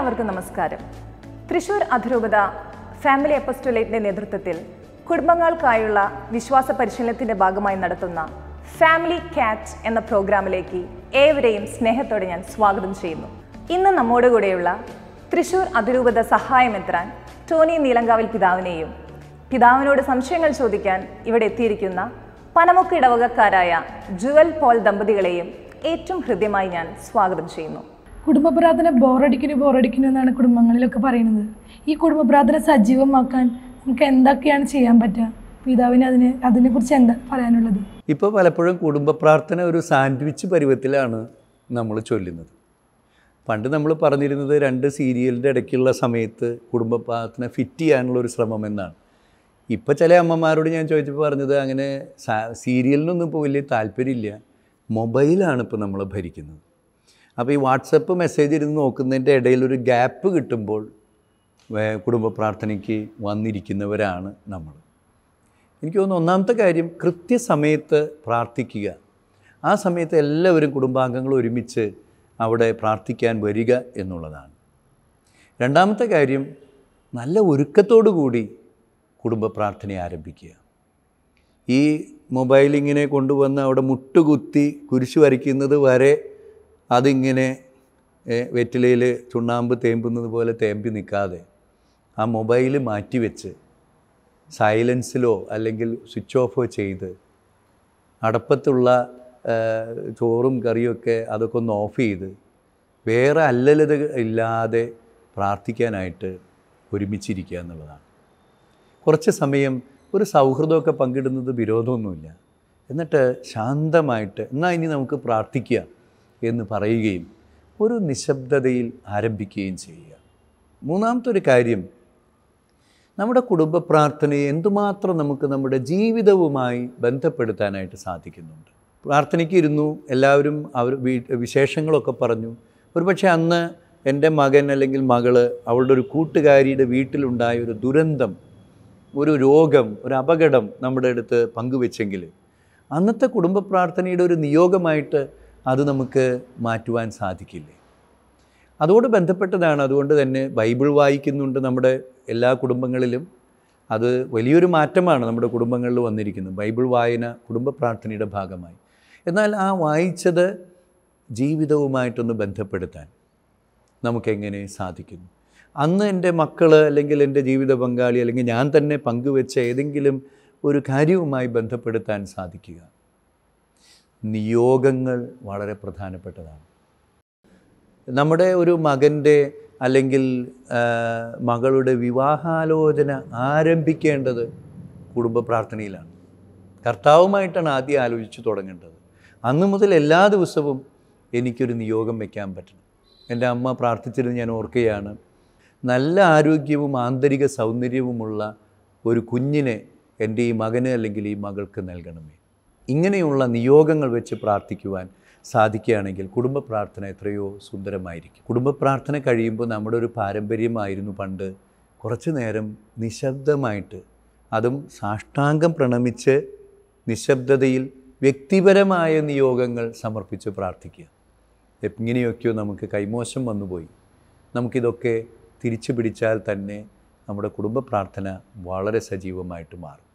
എല്ലാവർക്കും നമസ്കാരം തൃശൂർ അതിരൂപത ഫാമിലി അപ്പസ്റ്റോലേറ്റിന്റെ നേതൃത്വത്തിൽ കുടുംബങ്ങൾക്കായുള്ള വിശ്വാസ പരിശീലനത്തിന്റെ ഭാഗമായി നടത്തുന്ന ഫാമിലി കാറ്റ് എന്ന പ്രോഗ്രാമിലേക്ക് ഏവരെയും സ്നേഹത്തോടെ ഞാൻ സ്വാഗതം ചെയ്യുന്നു ഇന്ന് നമ്മോട് കൂടെയുള്ള തൃശൂർ അതിരൂപത സഹായമെത്രാൻ ടോണി നീലങ്കാവിൽ പിതാവിനെയും പിതാവിനോട് സംശയങ്ങൾ ചോദിക്കാൻ ഇവിടെ എത്തിയിരിക്കുന്ന പനമുക്ക് ഇടവകക്കാരായ ജുവൽ പോൾ ദമ്പതികളെയും ഏറ്റവും ഹൃദ്യമായി ഞാൻ സ്വാഗതം ചെയ്യുന്നു കുടുംബ പ്രാർത്ഥന ബോറടിക്കുന്നു ബോറടിക്കുന്നു എന്നാണ് കുടുംബങ്ങളിലൊക്കെ പറയുന്നത് ഈ കുടുംബ പ്രാർത്ഥന സജീവമാക്കാൻ നമുക്ക് എന്തൊക്കെയാണ് ചെയ്യാൻ പറ്റുക പിതാവിന് അതിന് അതിനെക്കുറിച്ച് എന്താ പറയാനുള്ളത് ഇപ്പോൾ പലപ്പോഴും കുടുംബ പ്രാർത്ഥന ഒരു സാൻഡ്വിച്ച് പരുവത്തിലാണ് നമ്മൾ ചൊല്ലുന്നത് പണ്ട് നമ്മൾ പറഞ്ഞിരുന്നത് രണ്ട് സീരിയലിൻ്റെ ഇടയ്ക്കുള്ള സമയത്ത് കുടുംബ പ്രാർത്ഥന ഫിറ്റ് ചെയ്യാനുള്ള ഒരു ശ്രമം എന്നാണ് ഇപ്പോൾ ചില അമ്മമാരോട് ഞാൻ ചോദിച്ചപ്പോൾ പറഞ്ഞത് അങ്ങനെ സാ- സീരിയലിനൊന്നും ഇപ്പോൾ വലിയ താല്പര്യമില്ല മൊബൈലാണ് ഇപ്പോൾ നമ്മൾ ഭരിക്കുന്നത് അപ്പോൾ ഈ വാട്സപ്പ് മെസ്സേജ് ഇരുന്ന് നോക്കുന്നതിൻ്റെ ഇടയിൽ ഒരു ഗ്യാപ്പ് കിട്ടുമ്പോൾ വേ- കുടുംബ പ്രാർത്ഥനയ്ക്ക് വന്നിരിക്കുന്നവരാണ് നമ്മൾ എനിക്ക് തോന്നുന്നു ഒന്നാമത്തെ കാര്യം കൃത്യസമയത്ത് പ്രാർത്ഥിക്കുക ആ സമയത്ത് എല്ലാവരും കുടുംബാംഗങ്ങൾ ഒരുമിച്ച് അവിടെ പ്രാർത്ഥിക്കാൻ വരിക എന്നുള്ളതാണ് രണ്ടാമത്തെ കാര്യം നല്ല ഒരുക്കത്തോടു കൂടി കുടുംബ പ്രാർത്ഥന ആരംഭിക്കുക ഈ മൊബൈൽ ഇങ്ങനെ കൊണ്ടുവന്ന് അവിടെ മുട്ടുകുത്തി കുരിശ് വരയ്ക്കുന്നത് വരെ അതിങ്ങനെ വെറ്റിലയിൽ ചുണ്ണാമ്പ് തേമ്പുന്നത് പോലെ തേമ്പി നിൽക്കാതെ ആ മൊബൈൽ മാറ്റിവെച്ച് സൈലൻസിലോ അല്ലെങ്കിൽ സ്വിച്ച് ഓഫോ ചെയ്ത് അടപ്പത്തുള്ള ആ, ചോറും കറിയൊക്കെ അതൊക്കെ ഒന്ന് ഓഫ് ചെയ്ത് വേറെ അല്ലലത് ഇല്ലാതെ പ്രാർത്ഥിക്കാനായിട്ട് ഒരുമിച്ചിരിക്കുക എന്നുള്ളതാണ് കുറച്ച് സമയം ഒരു സൗഹൃദമൊക്കെ പങ്കിടുന്നത് വിരോധമൊന്നുമില്ല എന്നിട്ട് ശാന്തമായിട്ട് എന്നാൽ ഇനി നമുക്ക് പ്രാർത്ഥിക്കുക എന്ന് പറയുകയും ഒരു നിശബ്ദതയിൽ ആരംഭിക്കുകയും ചെയ്യുക മൂന്നാമത്തെ ഒരു കാര്യം നമ്മുടെ കുടുംബ പ്രാർത്ഥനയെ എന്തുമാത്രം നമുക്ക് നമ്മുടെ ജീവിതവുമായി ബന്ധപ്പെടുത്താനായിട്ട് സാധിക്കുന്നുണ്ട് പ്രാർത്ഥനയ്ക്ക് ഇരുന്നു എല്ലാവരും അവർ വീ വിശേഷങ്ങളൊക്കെ പറഞ്ഞു ഒരുപക്ഷെ അന്ന് എൻ്റെ മകൻ അല്ലെങ്കിൽ മകള് അവളുടെ ഒരു കൂട്ടുകാരിയുടെ വീട്ടിലുണ്ടായ ഒരു ദുരന്തം ഒരു രോഗം ഒരു അപകടം നമ്മുടെ അടുത്ത് പങ്കുവെച്ചെങ്കിൽ അന്നത്തെ കുടുംബ പ്രാർത്ഥനയുടെ ഒരു നിയോഗമായിട്ട് അത് നമുക്ക് മാറ്റുവാൻ സാധിക്കില്ലേ അതോട് ബന്ധപ്പെട്ടതാണ് അതുകൊണ്ട് തന്നെ ബൈബിൾ വായിക്കുന്നുണ്ട് നമ്മുടെ എല്ലാ കുടുംബങ്ങളിലും അത് വലിയൊരു മാറ്റമാണ് നമ്മുടെ കുടുംബങ്ങളിൽ വന്നിരിക്കുന്നത് ബൈബിൾ വായന കുടുംബ പ്രാർത്ഥനയുടെ ഭാഗമായി എന്നാൽ ആ വായിച്ചത് ജീവിതവുമായിട്ടൊന്ന് ബന്ധപ്പെടുത്താൻ നമുക്കെങ്ങനെ സാധിക്കുന്നു അന്ന് എൻ്റെ മക്കൾ അല്ലെങ്കിൽ എൻ്റെ ജീവിത പങ്കാളി അല്ലെങ്കിൽ ഞാൻ തന്നെ പങ്കുവെച്ച ഏതെങ്കിലും ഒരു കാര്യവുമായി ബന്ധപ്പെടുത്താൻ സാധിക്കുക നിയോഗങ്ങൾ വളരെ പ്രധാനപ്പെട്ടതാണ് നമ്മുടെ ഒരു മകൻ്റെ അല്ലെങ്കിൽ ആ, മകളുടെ വിവാഹാലോചന ആരംഭിക്കേണ്ടത് കുടുംബ പ്രാർത്ഥനയിലാണ് കർത്താവുമായിട്ടാണ് ആദ്യം ആലോചിച്ച് തുടങ്ങേണ്ടത് അന്ന് മുതൽ എല്ലാ ദിവസവും എനിക്കൊരു നിയോഗം വയ്ക്കാൻ പറ്റണം എൻ്റെ അമ്മ പ്രാർത്ഥിച്ചിരുന്ന് ഞാൻ ഓർക്കുകയാണ് നല്ല ആരോഗ്യവും ആന്തരിക സൗന്ദര്യവുമുള്ള ഒരു കുഞ്ഞിനെ എൻ്റെ ഈ മകന് അല്ലെങ്കിൽ ഈ മകൾക്ക് നൽകണമേ ഇങ്ങനെയുള്ള നിയോഗങ്ങൾ വെച്ച് പ്രാർത്ഥിക്കുവാൻ സാധിക്കുകയാണെങ്കിൽ കുടുംബ പ്രാർത്ഥന എത്രയോ സുന്ദരമായിരിക്കും കുടുംബ പ്രാർത്ഥന കഴിയുമ്പോൾ നമ്മുടെ ഒരു പാരമ്പര്യമായിരുന്നു പണ്ട് കുറച്ചു നേരം നിശബ്ദമായിട്ട് അതും സാഷ്ടാംഗം പ്രണമിച്ച് നിശബ്ദതയിൽ വ്യക്തിപരമായ നിയോഗങ്ങൾ സമർപ്പിച്ച് പ്രാർത്ഥിക്കുക എങ്ങനെയൊക്കെയോ നമുക്ക് കൈമോശം വന്നുപോയി നമുക്കിതൊക്കെ തിരിച്ചു പിടിച്ചാൽ തന്നെ നമ്മുടെ കുടുംബ പ്രാർത്ഥന വളരെ സജീവമായിട്ട് മാറും